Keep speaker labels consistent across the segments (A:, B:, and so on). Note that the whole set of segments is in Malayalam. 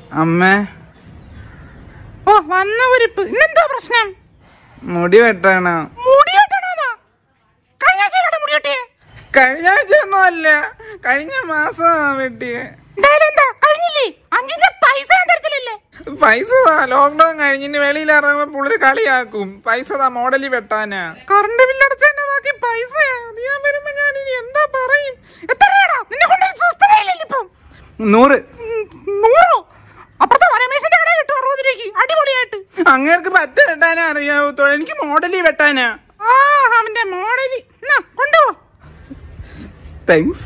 A: അമ്മേ
B: ഓ വന്ന കുരിപ്പ് ഇന്നെന്തോ പ്രശ്നം
A: മുടി വെട്ടണം
B: മുടി വെട്ടണോന്നാ കഴിഞ്ഞ ആഴ്ചയിലാണ് മുടി വെട്ടിയേ
A: കഴിഞ്ഞ ആഴ്ച ഒന്നും അല്ല കഴിഞ്ഞ മാസം വെട്ടിയെ
B: എന്തായാലും എന്താ കഴിഞ്ഞില്ലേ അഞ്ചിന്റെ പൈസ ഞാൻ തരത്തില്ലല്ലേ
A: പൈസ താ ലോക്ക്ഡൌൺ കഴിഞ്ഞിട്ട് വെളിയിൽ ഇറങ്ങുമ്പോ പുള്ളി കളിയാക്കും പൈസ താ മോഡലിൽ വെട്ടാനാ
B: കറണ്ട് ബില്ല് അടച്ചതിന്റെ ബാക്കി പൈസ ഞാൻ വരുമ്പോ ഞാൻ ഇനി എന്താ പറയും എത്ര രൂപടാ നിന്നെ കൊണ്ടൊരു സ്വസ്ഥതയില്ലല്ലോ ഇപ്പം
A: നൂറ്
B: ഉം, നൂറോ അപ്പുറത്തെ വരമേശന്റെ കട കിട്ടും അറുപത് രൂപയ്ക്ക് അടിപൊളിയായിട്ട്
A: അങ്ങേർക്ക് പറ്റ വെട്ടാനാ അറിയാവത്തോ എനിക്ക് മോഡലിൽ വെട്ടാനാ
B: ആ അവന്റെ മോഡല് എന്നാ കൊണ്ടുപോ
A: താങ്ക്സ്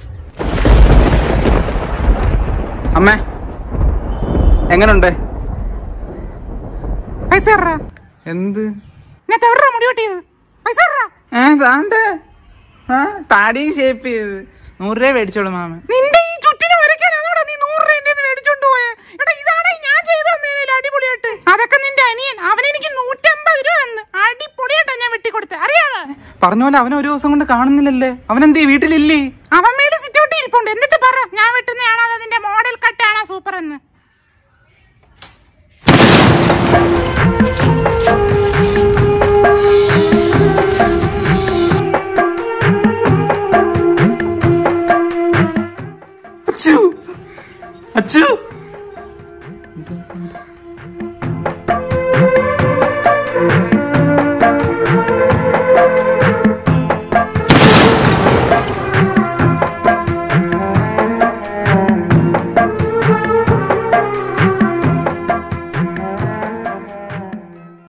A: അമ്മേ എങ്ങനുണ്ട്
B: പൈസ തരാ
A: എന്ത്
B: ഇന്നത്തെ എവിടെ മുടി വെട്ടിയത് പൈസ തരാ
A: ഏ താണ്ട് ആ താടി ഷേപ്പ് ചെയ്ത് നൂറ് രൂപ മേടിച്ചോളൂ മാമ
B: നിന്റെ ഈ ചുറ്റിന് വരയ്ക്കാനാണോടാ നീ നൂറ് രൂപ മേടിച്ചോണ്ട് പോയെ എടാ ഇതാണ് ഞാൻ ചെയ്തു തന്നേനല്ലേ അടിപൊളിയായിട്ട് അതൊക്കെ നിന്റെ അനിയൻ അവൻ എനിക്ക് നൂറ്റമ്പത് രൂപ എന്ന് അടിപൊളിയായിട്ടാ ഞാൻ വെട്ടിക്കൊടുത്തത് അറിയാവോ
A: പറഞ്ഞ പോലെ അവനെ ഒരു ദിവസം കൊണ്ട് കാണുന്നില്ലല്ലേ അവനെന്തേ വീട്ടിലില്ലേ
B: അവൻ മേളിൽ സിറ്റൗട്ട് ഇരിപ്പുണ്ട് എന്നിട്ട് പറ ഞാൻ വെട്ടുന്നതാണോ അതോ നിന്റെ മോഡൽ കട്ടാണോ സൂപ്പർ എന്ന്
A: അച്ചു അച്ചു